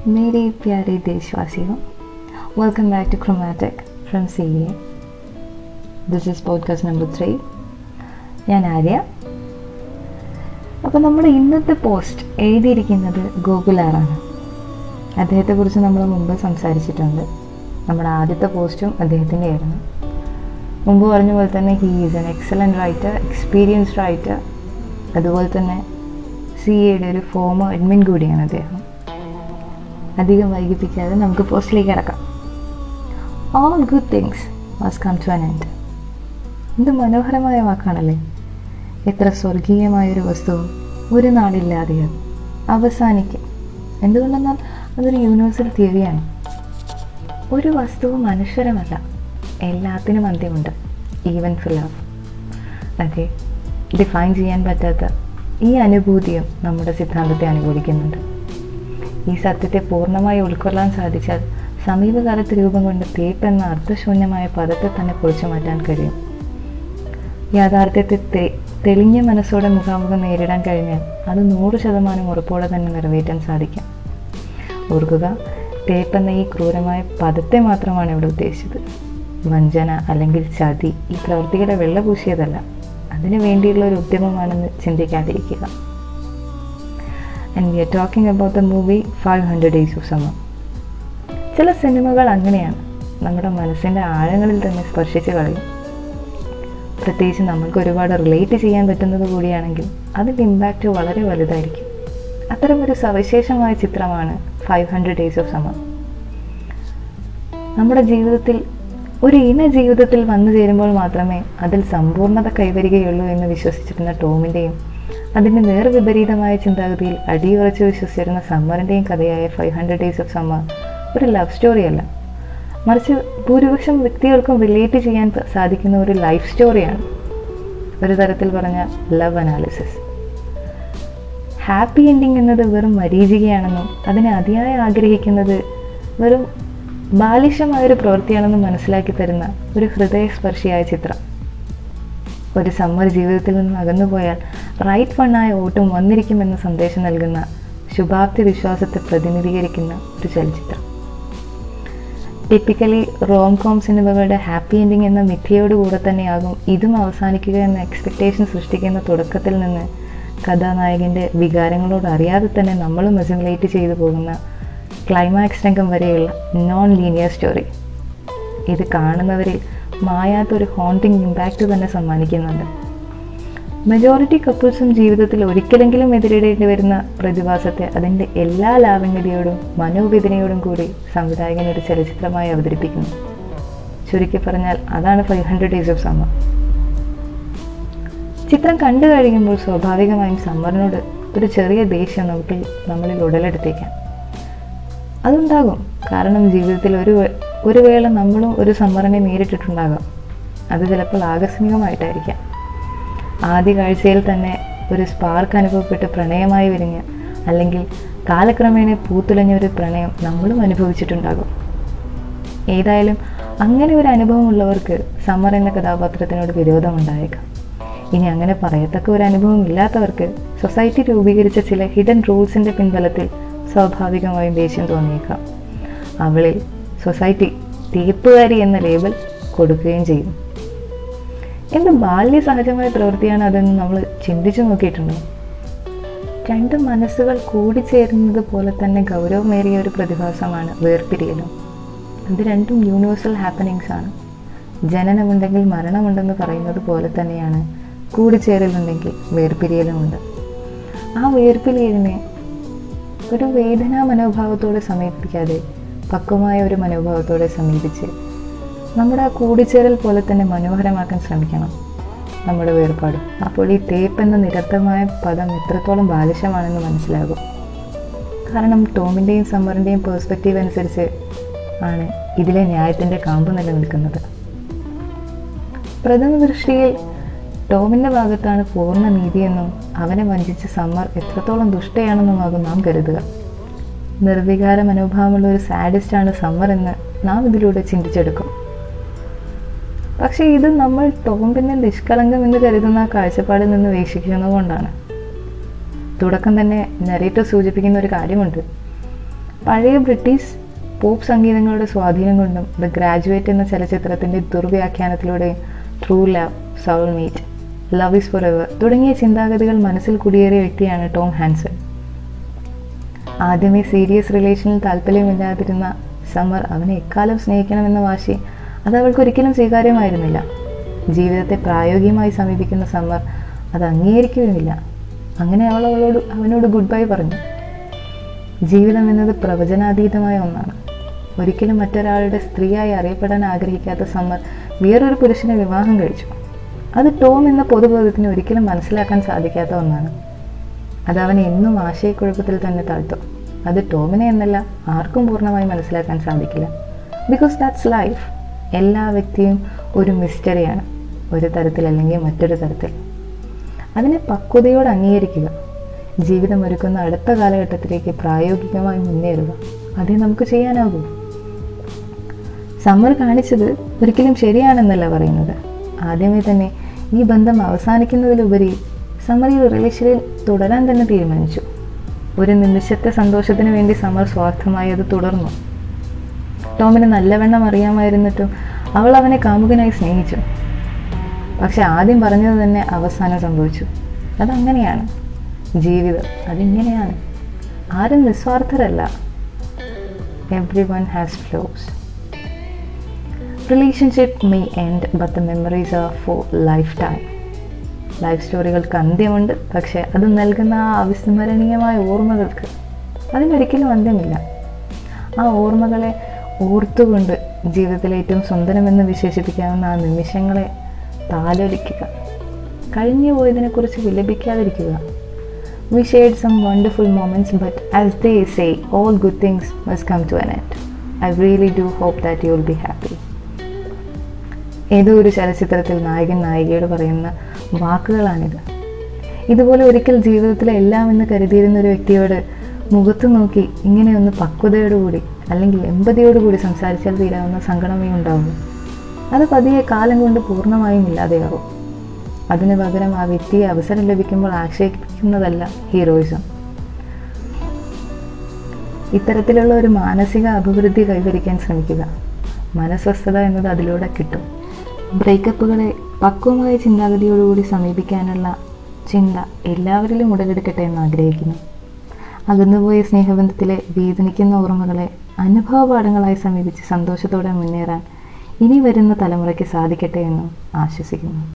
मेरे प्यारे देशवासियों welcome back to chromatic from C A this is podcast number three ഞാൻ ആര്യ അപ്പോൾ നമ്മുടെ ഇന്നത്തെ പോസ്റ്റ് എഴുതിയിരിക്കുന്നത് ഗോകുലാറാണ് അദ്ദേഹത്തെക്കുറിച്ച് നമ്മൾ മുമ്പ് സംസാരിച്ചിട്ടുണ്ട് നമ്മുടെ ആദ്യത്തെ പോസ്റ്റും അദ്ദേഹത്തിൻ്റെ ആയിരുന്നു മുമ്പ് പറഞ്ഞ പോലെ തന്നെ he is an excellent writer experienced writer അതുപോലെ തന്നെ സി എയുടെ ഒരു ഫോമർ അഡ്മിൻ കൂടിയാണ് അദ്ദേഹം അധികം വൈകിപ്പിക്കാതെ നമുക്ക് പോസ്റ്റിലേക്ക് കിടക്കാം all good things must come to an end എന്ത് മനോഹരമായ വാക്കാണല്ലേ എത്ര സ്വർഗീയമായൊരു വസ്തുവും ഒരു നാളില്ലാതെയാകും അവസാനിക്കും എന്തുകൊണ്ടെന്നാൽ അതൊരു യൂണിവേഴ്സൽ തിയറിയാണ് ഒരു വസ്തുവും അനശ്വരമല്ല എല്ലാത്തിനും അന്ത്യമുണ്ട് ഈവൻ ഫോർ ലവ് അതെ ഡിഫൈൻ ചെയ്യാൻ പറ്റാത്ത ഈ അനുഭൂതിയും നമ്മുടെ സിദ്ധാന്തത്തെ അനുകൂലിക്കുന്നുണ്ട് ഈ സത്യത്തെ പൂർണ്ണമായി ഉൾക്കൊള്ളാൻ സാധിച്ചാൽ സമീപകാലത്ത് രൂപം കൊണ്ട തേപ്പ് എന്ന അർത്ഥശൂന്യമായ പദത്തെ തന്നെ പൊളിച്ചു മാറ്റാൻ കഴിയും യാഥാർത്ഥ്യത്തെ തെ- തെളിഞ്ഞ മനസ്സോടെ മുഖാമുഖം നേരിടാൻ കഴിഞ്ഞാൽ അത് നൂറ് ശതമാനം ഉറപ്പോടെ തന്നെ നിറവേറ്റാൻ സാധിക്കും ഓർക്കുക തേപ്പ് എന്ന ഈ ക്രൂരമായ പദത്തെ മാത്രമാണ് ഇവിടെ ഉദ്ദേശിച്ചത് വഞ്ചന അല്ലെങ്കിൽ ചതി ഈ പ്രവൃത്തികളെ വെള്ളപൂശിയതല്ല അതിനു വേണ്ടിയുള്ള ഒരു ഉദ്യമമാണെന്ന് ചിന്തിക്കാതിരിക്കുക and we are talking about the movie five hundred days of summer ചില സിനിമകൾ അങ്ങനെയാണ് നമ്മുടെ മനസ്സിൻ്റെ ആഴങ്ങളിൽ തന്നെ സ്പർശിച്ച് കളയും പ്രത്യേകിച്ച് നമ്മൾക്ക് ഒരുപാട് റിലേറ്റ് ചെയ്യാൻ പറ്റുന്നത് കൂടിയാണെങ്കിൽ അതിൻ്റെ ഇമ്പാക്റ്റ് വളരെ വലുതായിരിക്കും അത്തരമൊരു സവിശേഷമായ ചിത്രമാണ് five hundred days of summer നമ്മുടെ ജീവിതത്തിൽ ഒരു ഇന ജീവിതത്തിൽ വന്നു ചേരുമ്പോൾ മാത്രമേ അതിൽ സമ്പൂർണ്ണത കൈവരികയുള്ളൂ എന്ന് വിശ്വസിച്ചിരുന്ന ടോമിൻ്റെയും അതിൻ്റെ നേർവിപരീതമായ ചിന്താഗതിയിൽ അടിയുറച്ച് വിശ്വസിച്ചിരുന്ന സമ്മറിൻ്റെയും കഥയായ five hundred days of summer ഒരു ലവ് സ്റ്റോറിയല്ല മറിച്ച് ഭൂരിപക്ഷം വ്യക്തികൾക്കും റിലേറ്റ് ചെയ്യാൻ പ- സാധിക്കുന്ന ഒരു ലൈഫ് സ്റ്റോറിയാണ് ഒരു തരത്തിൽ പറഞ്ഞ ലവ് അനാലിസിസ് ഹാപ്പി എൻഡിങ് എന്നത് വെറും മരീചികയാണെന്നും അതിനെ അതിയായി ആഗ്രഹിക്കുന്നത് വെറും ബാലിശമായൊരു പ്രവൃത്തിയാണെന്നും മനസ്സിലാക്കി തരുന്ന ഒരു ഹൃദയസ്പർശിയായ ചിത്രം ഒരു സമ്മർ ജീവിതത്തിൽ നിന്ന് അകന്നുപോയാൽ റൈറ്റ് ഫണ്ണായ ഓട്ടം വന്നിരിക്കുമെന്ന സന്ദേശം നൽകുന്ന ശുഭാപ്തി വിശ്വാസത്തെ പ്രതിനിധീകരിക്കുന്ന ഒരു ചലച്ചിത്രം ടിപ്പിക്കലി റോം കോം സിനിമകളുടെ ഹാപ്പി എൻഡിങ് എന്ന മിഥ്യയോടുകൂടെ തന്നെയാകും ഇതും അവസാനിക്കുക എന്ന എക്സ്പെക്റ്റേഷൻ സൃഷ്ടിക്കുന്ന തുടക്കത്തിൽ നിന്ന് കഥാനായകൻ്റെ വികാരങ്ങളോട് അറിയാതെ തന്നെ നമ്മളും അസിമുലേറ്റ് ചെയ്തു പോകുന്ന ക്ലൈമാക്സ് രംഗം വരെയുള്ള നോൺ ലീനിയർ സ്റ്റോറി ഇത് കാണുന്നവരിൽ മായാത്തൊരു ഹോണ്ടിങ് ഇമ്പാക്റ്റ് തന്നെ സമ്മാനിക്കുന്നുണ്ട് മെജോറിറ്റി കപ്പിൾസും ജീവിതത്തിൽ ഒരിക്കലെങ്കിലും എതിരിടേണ്ടി വരുന്ന പ്രതിഭാസത്തെ അതിൻ്റെ എല്ലാ ലാവണ്യതയോടും മനോവേദനയോടും കൂടി സംവിധായകൻ ഒരു ചലച്ചിത്രമായി അവതരിപ്പിക്കുന്നു ചുരുക്കി പറഞ്ഞാൽ അതാണ് five hundred days of summer ചിത്രം കണ്ടു കഴിയുമ്പോൾ സ്വാഭാവികമായും സമ്മറിനോട് ഒരു ചെറിയ ദേഷ്യം നമുക്ക് നമ്മളിൽ ഉടലെടുത്തേക്കാം അതുണ്ടാകും കാരണം ജീവിതത്തിൽ ഒരു വേ- ഒരു വേള നമ്മളും ഒരു സമ്മറിനെ നേരിട്ടിട്ടുണ്ടാകാം അത് ചിലപ്പോൾ ആകസ്മികമായിട്ടായിരിക്കാം ആദ്യ കാഴ്ചയിൽ തന്നെ ഒരു സ്പാർക്ക് അനുഭവപ്പെട്ട് പ്രണയമായി വിരിഞ്ഞ് അല്ലെങ്കിൽ കാലക്രമേണ പൂത്തുലഞ്ഞ ഒരു പ്രണയം നമ്മളും അനുഭവിച്ചിട്ടുണ്ടാകും ഏതായാലും അങ്ങനെ ഒരു അനുഭവമുള്ളവർക്ക് സമ്മർ എന്ന കഥാപാത്രത്തിനോട് വിരോധമുണ്ടായേക്കാം ഇനി അങ്ങനെ പറയത്തക്ക ഒരു അനുഭവം ഇല്ലാത്തവർക്ക് സൊസൈറ്റി രൂപീകരിച്ച ചില ഹിഡൻ റൂൾസിൻ്റെ പിൻബലത്തിൽ സ്വാഭാവികമായും ദേഷ്യം തോന്നിയേക്കാം അവളിൽ സൊസൈറ്റി തീർപ്പുകാരി എന്ന ലേബൽ കൊടുക്കുകയും ചെയ്യും എന്ത് ബാല്യ സഹജമായ പ്രവൃത്തിയാണ് അതെന്ന് നമ്മൾ ചിന്തിച്ചു നോക്കിയിട്ടുണ്ടോ രണ്ട് മനസ്സുകൾ കൂടിച്ചേരുന്നത് പോലെ തന്നെ ഗൗരവമേറിയ ഒരു പ്രതിഭാസമാണ് വേർപിരിയലും ഇത് രണ്ടും യൂണിവേഴ്സൽ ഹാപ്പനിങ്സ് ആണ് ജനനമുണ്ടെങ്കിൽ മരണമുണ്ടെന്ന് പറയുന്നത് പോലെ തന്നെയാണ് കൂടിച്ചേരലുണ്ടെങ്കിൽ വേർപിരിയലുമുണ്ട് ആ വേർപിരിയലിനെ ഒരു വേദനാ മനോഭാവത്തോടെ സമീപിക്കാതെ പക്വമായ ഒരു മനോഭാവത്തോടെ സമീപിച്ച് നമ്മുടെ ആ കൂടിച്ചേരൽ പോലെ തന്നെ മനോഹരമാക്കാൻ ശ്രമിക്കണം നമ്മുടെ വേർപാട് അപ്പോൾ ഈ തേപ്പ് എന്ന നിരർത്ഥമായ പദം എത്രത്തോളം ബാലിശമാണെന്ന് മനസ്സിലാകും കാരണം ടോമിൻ്റെയും സമ്മറിൻ്റെയും പേഴ്സ്പെക്റ്റീവ് അനുസരിച്ച് ആണ് ഇതിലെ ന്യായത്തിൻ്റെ കാമ്പ് നിലനിൽക്കുന്നത് പ്രഥമ ദൃഷ്ടിയിൽ ടോമിൻ്റെ ഭാഗത്താണ് പൂർണ്ണ നീതിയെന്നും അവനെ വഞ്ചിച്ച സമ്മർ എത്രത്തോളം ദുഷ്ടയാണെന്നുമാകും നാം കരുതുക നിർവികാര മനോഭാവമുള്ള ഒരു സാഡിസ്റ്റാണ് സമ്മർ എന്ന് നാം ഇതിലൂടെ ചിന്തിച്ചെടുക്കും പക്ഷേ ഇത് നമ്മൾ ടോമ്പിനെ നിഷ്കളങ്കം എന്ന് കരുതുന്ന ആ കാഴ്ചപ്പാടിൽ നിന്ന് വീക്ഷിക്കുന്നതുകൊണ്ടാണ് തുടക്കം തന്നെ നരേറ്റർ സൂചിപ്പിക്കുന്ന ഒരു കാര്യമുണ്ട് പഴയ ബ്രിട്ടീഷ് പോപ്പ് സംഗീതങ്ങളുടെ സ്വാധീനം കൊണ്ടും ദ ഗ്രാജുവേറ്റ് എന്ന ചലച്ചിത്രത്തിൻ്റെ ദുർവ്യാഖ്യാനത്തിലൂടെയും true love soul meet love is forever തുടങ്ങിയ ചിന്താഗതികൾ മനസ്സിൽ കുടിയേറിയ വ്യക്തിയാണ് ടോം ഹാൻസൺ ആദ്യമേ സീരിയസ് റിലേഷനിൽ താല്പര്യമില്ലാതിരുന്ന സമർ അവനെ എക്കാലം സ്നേഹിക്കണമെന്ന വാശി അത് അവൾക്ക് ഒരിക്കലും സ്വീകാര്യമായിരുന്നില്ല ജീവിതത്തെ പ്രായോഗികമായി സമീപിക്കുന്ന സമ്മർ അത് അംഗീകരിക്കുകയുമില്ല അങ്ങനെ അവൾ അവളോട് അവനോട് ഗുഡ് ബൈ പറഞ്ഞു ജീവിതം എന്നത് പ്രവചനാതീതമായ ഒന്നാണ് ഒരിക്കലും മറ്റൊരാളുടെ സ്ത്രീയായി അറിയപ്പെടാൻ ആഗ്രഹിക്കാത്ത സമ്മർ വേറൊരു പുരുഷനെ വിവാഹം കഴിച്ചു അത് ടോം എന്ന പൊതുബോധത്തിന് ഒരിക്കലും മനസ്സിലാക്കാൻ സാധിക്കാത്ത ഒന്നാണ് അത് അവനെ എന്നും ആശയക്കുഴപ്പത്തിൽ തന്നെ താഴ്ത്തും അത് ടോമിനെ എന്നല്ല ആർക്കും പൂർണ്ണമായി മനസ്സിലാക്കാൻ സാധിക്കില്ല ബിക്കോസ് ദാറ്റ്സ് ലൈഫ് എല്ലാ വ്യക്തിയും ഒരു മിസ്റ്ററിയാണ് ഒരു തരത്തിൽ അല്ലെങ്കിൽ മറ്റൊരു തരത്തിൽ അതിനെ പക്വതയോട് അംഗീകരിക്കുക ജീവിതം ഒരുക്കുന്ന അടുത്ത കാലഘട്ടത്തിലേക്ക് പ്രായോഗികമായി മുന്നേറുക അതേ നമുക്ക് ചെയ്യാനാകൂ സമ്മർ കാണിച്ചത് ഒരിക്കലും ശരിയാണെന്നല്ല പറയുന്നത് ആദ്യമേ തന്നെ ഈ ബന്ധം അവസാനിക്കുന്നതിലുപരി സമ്മർ ഈ റിലേഷനിൽ തുടരാൻ തന്നെ തീരുമാനിച്ചു ഒരു നിമിഷത്തെ സന്തോഷത്തിന് വേണ്ടി സമ്മർ സ്വാർത്ഥമായി അത് തുടർന്നു ടോമിന് നല്ലവണ്ണം അറിയാമായിരുന്നിട്ടും അവൾ അവനെ കാമുകനായി സ്നേഹിച്ചു പക്ഷെ ആദ്യം പറഞ്ഞത് തന്നെ അവസാനം സംഭവിച്ചു അതങ്ങനെയാണ് ജീവിതം അതിങ്ങനെയാണ് ആരും നിസ്വാർത്ഥരല്ല everyone has flaws relationship may end but the memories are for lifetime life സ്റ്റോറികൾക്ക് അന്ത്യമുണ്ട് പക്ഷേ അത് നൽകുന്ന ആ അവിസ്മരണീയമായ ഓർമ്മകൾക്ക് അതിനൊരിക്കലും അന്ത്യമില്ല ആ ഓർമ്മകളെ ഓർത്തുകൊണ്ട് ജീവിതത്തിലെ ഏറ്റവും സുന്ദരമെന്ന് വിശേഷിപ്പിക്കാവുന്ന ആ നിമിഷങ്ങളെ താലോലിക്കുക കഴിഞ്ഞു പോയതിനെക്കുറിച്ച് വിലപിക്കാതിരിക്കുക we shared some wonderful moments but as they say all good things must come to an end I really do hope that you will be happy ഏതോ ഒരു ചലച്ചിത്രത്തിൽ നായകൻ നായികയോട് പറയുന്ന വാക്കുകളാണിത് ഇതുപോലെ ഒരിക്കൽ ജീവിതത്തിലെ എല്ലാം എന്ന് കരുതിയിരുന്ന ഒരു വ്യക്തിയോട് മുഖത്ത് നോക്കി ഇങ്ങനെയൊന്ന് പക്വതയോടുകൂടി അല്ലെങ്കിൽ എമ്പതിയോടുകൂടി സംസാരിച്ചാൽ തീരാവുന്ന സങ്കടമേ ഉണ്ടാവൂ അത് പതിയെ കാലം കൊണ്ട് പൂർണ്ണമായും ഇല്ലാതെയാവും അതിനു പകരം ആ വ്യക്തിയെ അവസരം ലഭിക്കുമ്പോൾ ആക്ഷേപിക്കുന്നതല്ല ഹീറോയിസം ഇത്തരത്തിലുള്ള ഒരു മാനസിക അഭിവൃദ്ധി കൈവരിക്കാൻ ശ്രമിക്കുക മനസ്വസ്ഥത എന്നത് അതിലൂടെ കിട്ടും ബ്രേക്കപ്പുകളെ പക്വമായ ചിന്താഗതിയോടുകൂടി സമീപിക്കാനുള്ള ചിന്ത എല്ലാവരിലും ഉടലെടുക്കട്ടെ എന്ന് ആഗ്രഹിക്കുന്നു അകന്നുപോയ സ്നേഹബന്ധത്തിലെ വേദനിക്കുന്ന ഓർമ്മകളെ അനുഭവ പാഠങ്ങളായി സമീപിച്ച് സന്തോഷത്തോടെ മുന്നേറാൻ ഇനി വരുന്ന തലമുറയ്ക്ക് സാധിക്കട്ടെ എന്നും ആശ്വസിക്കുന്നു